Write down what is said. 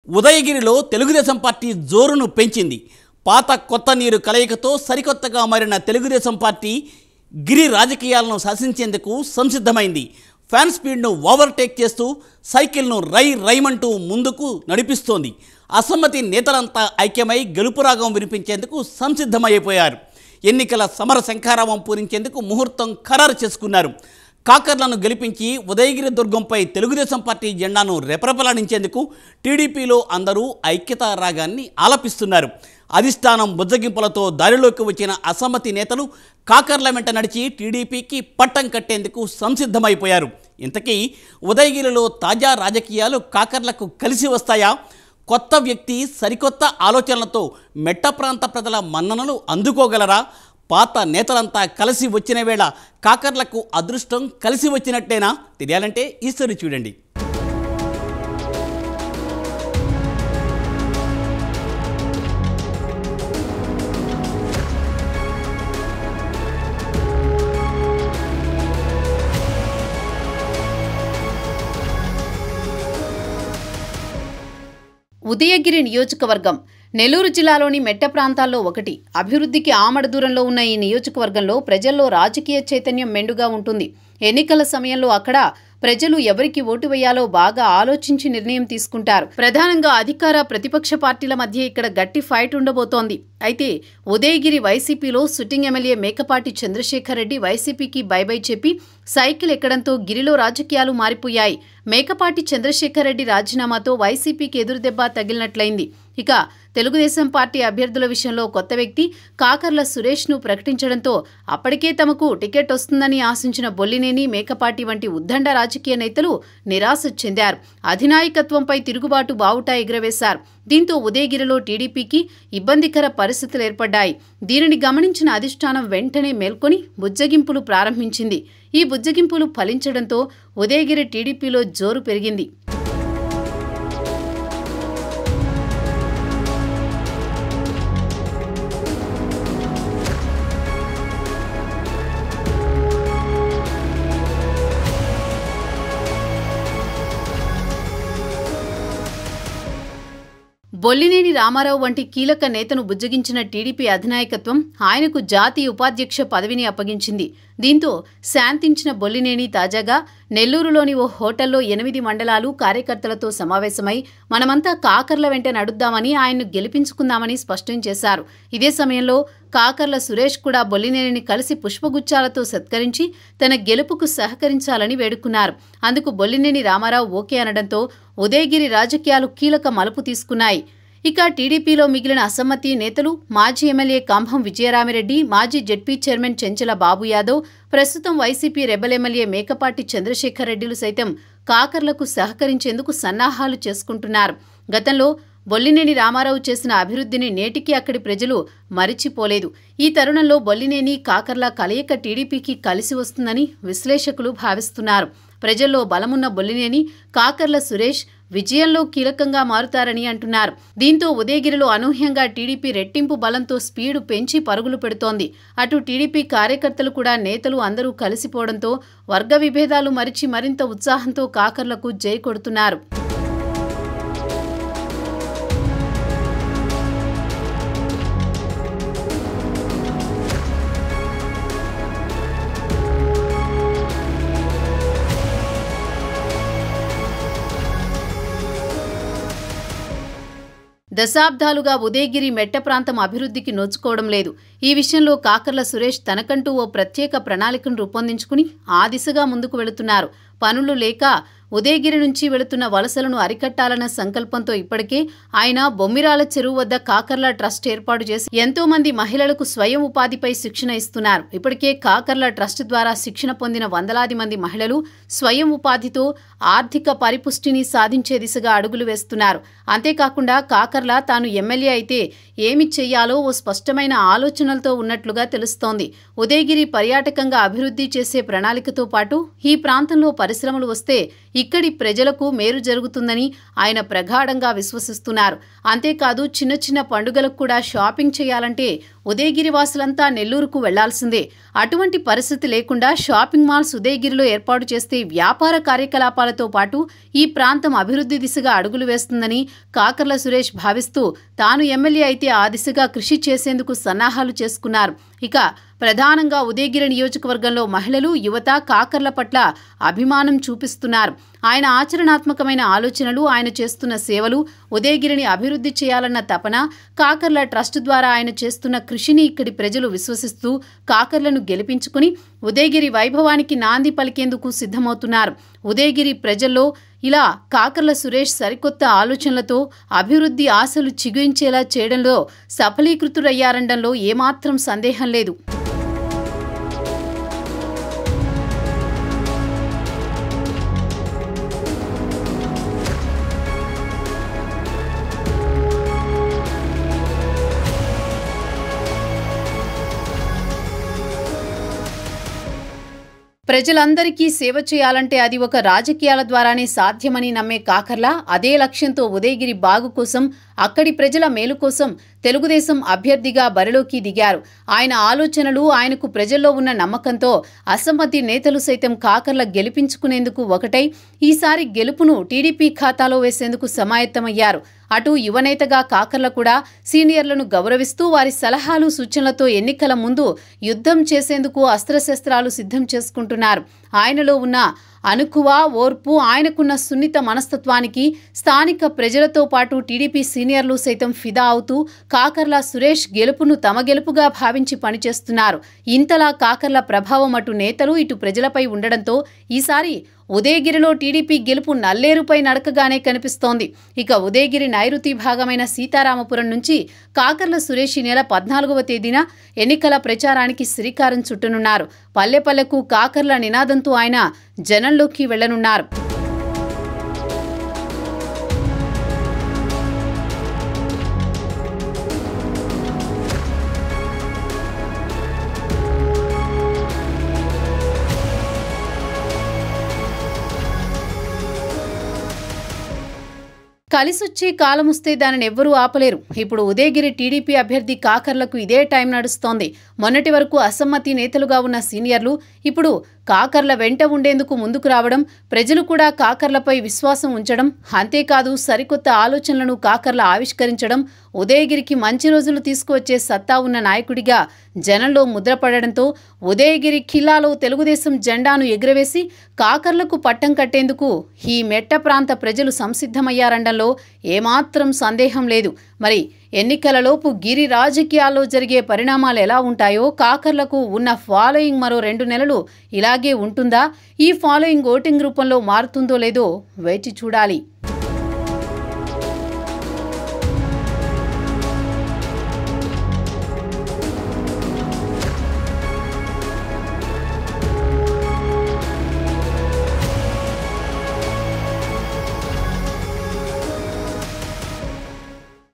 ఉదయగిరిలో Telugu Desam party జోరును పెంచింది పాత కొత్త నీరు కలయికతో సరికొత్తగా మారిన తెలుగుదేశం పార్టీ గిరి రాజకీయాలను శాసించేందుకు సంసిద్ధమైంది ఫ్యాన్ స్పీడ్ను ఓవర్టేక్ చేస్తూ సైకిల్ను రై రైమంటూ ముందుకు నడిపిస్తోంది అసమ్మతి నేతలంతా ఐక్యమై గెలుపురాగం వినిపించేందుకు సంసిద్ధమైపోయారు ఎన్నికల సమర శంఖారావం పూరించేందుకు ముహూర్తం ఖరారు చేసుకున్నారు కాకర్లను గెలిపించి ఉదయగిరి దుర్గంపై తెలుగుదేశం పార్టీ జెండాను రెపరెపలాడించేందుకు టీడీపీలో అందరూ ఐక్యతా రాగాన్ని ఆలపిస్తున్నారు అధిష్టానం బుజ్జగింపులతో దారిలోకి వచ్చిన అసమ్మతి నేతలు కాకర్ల వెంట నడిచి టీడీపీకి పట్టం కట్టేందుకు సంసిద్ధమైపోయారు ఇంతకీ ఉదయగిరిలో తాజా రాజకీయాలు కాకర్లకు కలిసి వస్తాయా కొత్త వ్యక్తి సరికొత్త ఆలోచనలతో మెట్ట ప్రాంత ప్రజల మన్ననలు అందుకోగలరా పాత నేతలంతా కలిసి వచ్చిన వేళ కాకర్లకు అదృష్టం కలిసి వచ్చినట్టేనా తెలియాలంటే ఈశ్వరి చూడండి ఉదయగిరి నియోజకవర్గం నెల్లూరు జిల్లాలోని మెట్ట ప్రాంతాల్లో ఒకటి అభివృద్ధికి ఆమడ దూరంలో ఉన్న ఈ నియోజకవర్గంలో ప్రజల్లో రాజకీయ చైతన్యం మెండుగా ఉంటుంది ఎన్నికల సమయంలో అక్కడ ప్రజలు ఎవరికి ఓటు వేయాలో బాగా ఆలోచించి నిర్ణయం తీసుకుంటారు ప్రధానంగా అధికార ప్రతిపక్ష పార్టీల మధ్య ఇక్కడ గట్టి ఫైట్ ఉండబోతోంది అయితే ఉదయగిరి వైసీపీలో సిట్టింగ్ ఎమ్మెల్యే మేకపాటి చంద్రశేఖర్ రెడ్డి వైసీపీకి బై బై చెప్పి సైకిల్ ఎక్కడంతో గిరిలో రాజకీయాలు మారిపోయాయి మేకపాటి చంద్రశేఖర్ రెడ్డి రాజీనామాతో వైసీపీకి ఎదురుదెబ్బ తగిలినట్లయింది ఇక తెలుగుదేశం పార్టీ అభ్యర్థుల విషయంలో కొత్త వ్యక్తి కాకర్ల సురేష్ను ప్రకటించడంతో అప్పటికే తమకు టికెట్ వస్తుందని ఆశించిన బొల్లినేని మేకపాటి వంటి ఉద్దండ రాజకీయ నేతలు నిరాశ చెందారు అధినాయకత్వంపై తిరుగుబాటు బావుటా ఎగురవేశారు దీంతో ఉదయగిరిలో టీడీపీకి ఇబ్బందికర పరిస్థితులు ఏర్పడ్డాయి దీనిని గమనించిన అధిష్టానం వెంటనే మేల్కొని బుజ్జగింపులు ప్రారంభించింది ఈ బుజ్జగింపులు ఫలించడంతో ఉదయగిరి టీడీపీలో జోరు పెరిగింది బొల్లినేని రామారావు వంటి కీలక నేతను బుజ్జగించిన టీడీపీ అధినాయకత్వం ఆయనకు జాతీయ ఉపాధ్యక్ష పదవిని అప్పగించింది దీంతో శాంతించిన బొల్లినేని తాజాగా నెల్లూరులోని ఓ హోటల్లో ఎనిమిది మండలాలు కార్యకర్తలతో సమావేశమై మనమంతా కాకర్ల వెంట నడుద్దామని ఆయన్ను గెలిపించుకుందామని స్పష్టం చేశారు ఇదే సమయంలో కాకర్ల సురేష్ కూడా బొల్లినేనిని కలిసి పుష్పగుచ్చాలతో సత్కరించి తన గెలుపుకు సహకరించాలని వేడుకున్నారు అందుకు బొల్లినేని రామారావు ఓకే అనడంతో ఉదయగిరి రాజకీయాలు కీలక మలుపు తీసుకున్నాయి ఇక టీడీపీలో మిగిలిన అసమ్మతి నేతలు మాజీ ఎమ్మెల్యే కంభం విజయరామిరెడ్డి మాజీ జెడ్పీ చైర్మన్ చెంచల బాబు యాదవ్ ప్రస్తుతం YCP rebel MLA Mekapati Chandrasekhar రెడ్డిలు సైతం కాకర్లకు సహకరించేందుకు సన్నాహాలు చేసుకుంటున్నారు గతంలో బొల్లినేని రామారావు చేసిన అభివృద్ధిని నేటికి అక్కడి ప్రజలు మరిచిపోలేదు ఈ తరుణంలో బొల్లినేని కాకర్ల కలయిక టీడీపీకి కలిసి వస్తుందని విశ్లేషకులు భావిస్తున్నారు ప్రజల్లో బలమున్న బొల్లినేని కాకర్ల సురేష్ విజయంలో కీలకంగా మారుతారని అంటున్నారు దీంతో ఉదయగిరిలో అనూహ్యంగా టీడీపీ రెట్టింపు బలంతో స్పీడు పెంచి పరుగులు పెడుతోంది అటు టీడీపీ కార్యకర్తలు కూడా నేతలు అందరూ కలిసిపోవడంతో వర్గ విభేదాలు మరిచి మరింత ఉత్సాహంతో కాకర్లకు జై కొడుతున్నారు దశాబ్దాలుగా ఉదయగిరి మెట్ట ప్రాంతం అభివృద్ధికి నోచుకోవడం లేదు ఈ విషయంలో కాకర్ల సురేష్ తనకంటూ ఓ ప్రత్యేక ప్రణాళికను రూపొందించుకుని ఆ దిశగా ముందుకు వెళుతున్నారు పనులు లేక ఉదయగిరి నుంచి వెళుతున్న వలసలను అరికట్టాలన్న సంకల్పంతో ఇప్పటికే ఆయన బొమ్మిరాల చెరువు వద్ద కాకర్ల ట్రస్ట్ ఏర్పాటు చేసి ఎంతో మంది మహిళలకు స్వయం ఉపాధిపై శిక్షణ ఇస్తున్నారు ఇప్పటికే కాకర్ల ట్రస్ట్ ద్వారా శిక్షణ పొందిన వందలాది మంది మహిళలు స్వయం ఉపాధితో ఆర్థిక పరిపుష్టిని సాధించే దిశగా అడుగులు వేస్తున్నారు అంతేకాకుండా కాకర్ల తాను ఎమ్మెల్యే అయితే ఏమి చెయ్యాలో ఓ స్పష్టమైన ఆలోచనలతో ఉన్నట్లుగా తెలుస్తోంది ఉదయగిరి పర్యాటకంగా అభివృద్ధి చేసే ప్రణాళికతో పాటు ఈ ప్రాంతంలో పరిశ్రమలు వస్తే ఇక్కడి ప్రజలకు మేలు జరుగుతుందని ఆయన ప్రగాఢంగా విశ్వసిస్తున్నారు అంతేకాదు చిన్న చిన్న పండుగలకు కూడా షాపింగ్ చేయాలంటే ఉదయగిరి వాసులంతా నెల్లూరుకు వెళ్లాల్సిందే అటువంటి పరిస్థితి లేకుండా షాపింగ్ మాల్స్ ఉదయగిరిలో ఏర్పాటు చేస్తే వ్యాపార కార్యకలాపాలతో పాటు ఈ ప్రాంతం అభివృద్ధి దిశగా అడుగులు వేస్తుందని కాకర్ల సురేష్ భావిస్తూ తాను ఎమ్మెల్యే అయితే ఆ దిశగా కృషి చేసేందుకు సన్నాహాలు చేసుకున్నారు ఇక ప్రధానంగా ఉదయగిరి నియోజకవర్గంలో మహిళలు యువత కాకర్ల పట్ల అభిమానం చూపిస్తున్నారు ఆయన ఆచరణాత్మకమైన ఆలోచనలు ఆయన చేస్తున్న సేవలు ఉదయగిరిని అభివృద్ధి చేయాలన్న తపన కాకర్ల ట్రస్ట్ ద్వారా ఆయన చేస్తున్న కృషిని ఇక్కడి ప్రజలు విశ్వసిస్తూ కాకర్లను గెలిపించుకుని ఉదయగిరి వైభవానికి నాంది పలికేందుకు సిద్ధమవుతున్నారు ఉదయగిరి ప్రజల్లో ఇలా కాకర్ల సురేష్ సరికొత్త ఆలోచనలతో అభివృద్ధి ఆశలు చిగురించేలా చేయడంలో సఫలీకృతుడయ్యారనడంలో ఏమాత్రం సందేహం లేదు ప్రజలందరికీ సేవ చేయాలంటే అది ఒక రాజకీయాల ద్వారానే సాధ్యమని నమ్మే కాకర్ల అదే లక్ష్యంతో ఉదయగిరి బాగు కోసం అక్కడి ప్రజల మేలు కోసం తెలుగుదేశం అభ్యర్థిగా బరిలోకి దిగారు ఆయన ఆలోచనలు ఆయనకు ప్రజల్లో ఉన్న నమ్మకంతో అసమ్మతి నేతలు సైతం కాకర్ల గెలిపించుకునేందుకు ఒకటై ఈసారి గెలుపును టీడీపీ ఖాతాలో వేసేందుకు సమాయత్తమయ్యారు అటు యువనేతగా కాకర్ల కూడా సీనియర్లను గౌరవిస్తూ వారి సలహాలు సూచనలతో ఎన్నికల ముందు యుద్ధం చేసేందుకు అస్త్రశస్త్రాలు సిద్ధం చేసుకుంటున్నారు ఆయనలో ఉన్న అనుకువ ఓర్పు ఆయనకున్న సున్నిత మనస్తత్వానికి స్థానిక ప్రజలతో పాటు టీడీపీ సీనియర్లు సైతం ఫిదా అవుతూ కాకర్ల సురేష్ గెలుపును తమ గెలుపుగా భావించి పనిచేస్తున్నారు ఇంతలా కాకర్ల ప్రభావం అటు నేతలు ఇటు ప్రజలపై ఉండడంతో ఈసారి ఉదయగిరిలో టీడీపీ గెలుపు నల్లేరుపై నడకగానే కనిపిస్తోంది ఇక ఉదయగిరి నైరుతి భాగమైన సీతారామపురం నుంచి కాకర్ల సురేష్ ఈ నెల పద్నాలుగవ తేదీన ఎన్నికల ప్రచారానికి శ్రీకారం చుట్టనున్నారు పల్లెపల్లెకు కాకర్ల నినాదంతో ఆయన జనంలోకి వెళ్లనున్నారు కలిసొచ్చే కాలమొస్తే దానిని ఎవ్వరూ ఆపలేరు ఇప్పుడు ఉదయగిరి టీడీపీ అభ్యర్థి కాకర్లకు ఇదే టైం నడుస్తోంది మొన్నటి వరకు అసమ్మతి నేతలుగా ఉన్న సీనియర్లు ఇప్పుడు కాకర్ల వెంట ఉండేందుకు ముందుకు రావడం ప్రజలు కూడా కాకర్లపై విశ్వాసం ఉంచడం అంతేకాదు సరికొత్త ఆలోచనలను కాకర్ల ఆవిష్కరించడం ఉదయగిరికి మంచి రోజులు తీసుకువచ్చే సత్తా ఉన్న నాయకుడిగా జనంలో ముద్రపడడంతో ఉదయగిరి ఖిల్లాలో తెలుగుదేశం జెండాను ఎగురవేసి కాకర్లకు పట్టం కట్టేందుకు ఈ మెట్ట ప్రాంత ప్రజలు సంసిద్ధమయ్యారనడంలో ఏమాత్రం సందేహం లేదు మరి ఎన్నికలలోపు గిరి రాజకీయాల్లో జరిగే పరిణామాలు ఎలా ఉంటాయో కాకర్లకు ఉన్న ఫాలోయింగ్ మరో రెండు నెలలు ఇలాగే ఉంటుందా ఈ ఫాలోయింగ్ ఓటింగ్ రూపంలో మారుతుందో లేదో వేచి చూడాలి